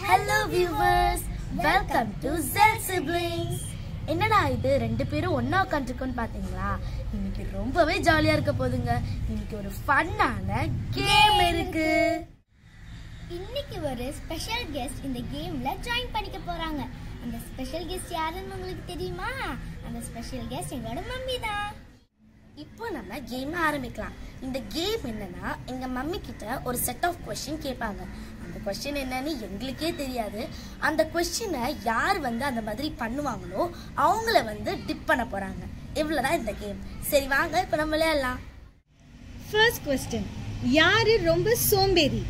hello viewers welcome to Jel siblings என்னடா இது ரெண்டு பேரும் ஒண்ணா உட்காந்துருக்கோன்னு பாத்தீங்களா இன்னைக்கு ரொம்பவே ஜாலியா இருக்க போதுங்க இன்னைக்கு ஒரு ஃபன்னான கேம் இருக்கு இன்னைக்கு ஒரு ஸ்பெஷல் கெஸ்ட் இந்த கேம்ல ஜாயின் பண்ணிக்க போறாங்க அந்த ஸ்பெஷல் கெஸ்ட் யாருன்னு உங்களுக்கு தெரியுமா அந்த ஸ்பெஷல் கெஸ்ட் எங்களோட மம்மி தான் இப்போ நம்ம கேம் ஆரம்பிக்கலாம் இந்த கேம் என்னன்னா எங்க மம்மி கிட்ட ஒரு செட் ஆஃப் கொஸ்டின் கேட்பாங்க அந்த கொஸ்டின் என்னன்னு எங்களுக்கே தெரியாது அந்த கொஸ்டினை யார் வந்து அந்த மாதிரி பண்ணுவாங்களோ அவங்கள வந்து டிப் பண்ண போறாங்க இவ்வளவுதான் இந்த கேம் சரி வாங்க இப்போ நம்ம விளையாடலாம் ஃபர்ஸ்ட் கொஸ்டின் யாரு ரொம்ப சோம்பேறி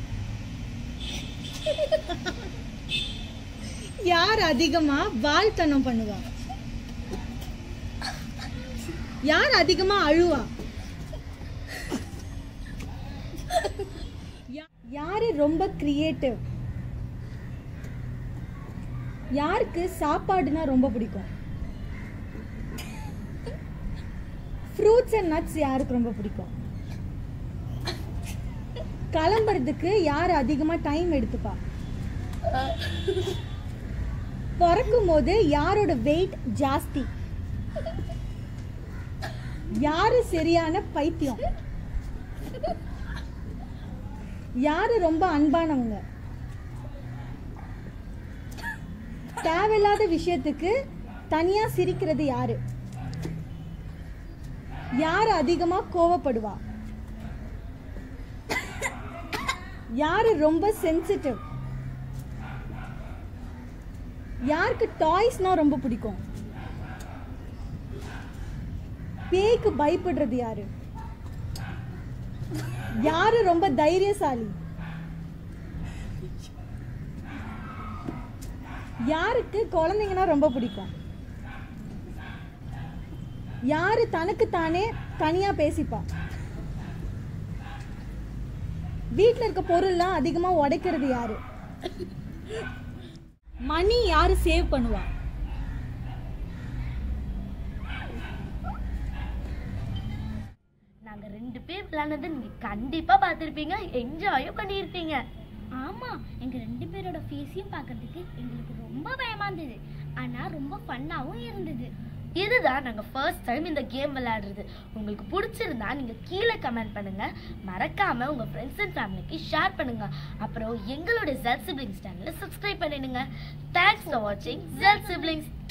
யார் அதிகமா வால்தனம் பண்ணுவா யார் அதிகமா அழுவா யா- யாரு ரொம்ப கிரியேட்டிவ் யாருக்கு சாப்பாடுனா ரொம்ப பிடிக்கும் ஃப்ரூட்ஸ் அண்ட் நட்ஸ் யாருக்கு ரொம்ப பிடிக்கும் கிளம்புறதுக்கு யார் அதிகமா டைம் எடுத்துப்பா பிறக்கும் போது யாரோட வெயிட் ஜாஸ்தி யாரு சரியான பைத்தியம் யாரு ரொம்ப அன்பானவங்க தேவையில்லாத விஷயத்துக்கு தனியா சிரிக்கிறது யாரு யார் அதிகமா கோவப்படுவா யாரு ரொம்ப சென்சிட்டிவ் யாருக்கு டாய்ஸ்னா ரொம்ப பிடிக்கும் பேய்க்கு பயப்படுறது யாரு யாரு ரொம்ப தைரியசாலி யாருக்கு குழந்தைங்கன்னா ரொம்ப பிடிக்கும் யாரு தனக்கு தானே தனியா பேசிப்பா வீட்ல இருக்க பொருள்லாம் அதிகமா உடைக்கிறது யாரு மணி யாரு சேவ் பண்ணுவா நாங்க ரெண்டு பேர் விளையாடுனதை நீங்க கண்டிப்பா பார்த்திருப்பீங்க என்ஜாயும் பண்ணியிருப்பீங்க ஆமா எங்க ரெண்டு பேரோட ஃபேஸையும் பார்க்கிறதுக்கு எங்களுக்கு ரொம்ப பயமா இருந்தது ஆனா ரொம்ப ஃபன்னாவும் இருந்தது இதுதான் நாங்க ஃபர்ஸ்ட் டைம் இந்த கேம் விளையாடுறது உங்களுக்கு பிடிச்சிருந்தா நீங்க கீழே கமெண்ட் பண்ணுங்க மறக்காம உங்க ஃப்ரெண்ட்ஸ் அண்ட் ஃபேமிலிக்கு ஷேர் பண்ணுங்க அப்புறம் எங்களுடைய ஜெல் சிப்ளிங்ஸ் சேனலை சப்ஸ்கிரைப் பண்ணிடுங்க தேங்க்ஸ் ஃபார் வாட்சிங் ஜெல் சிப்ளிங்ஸ்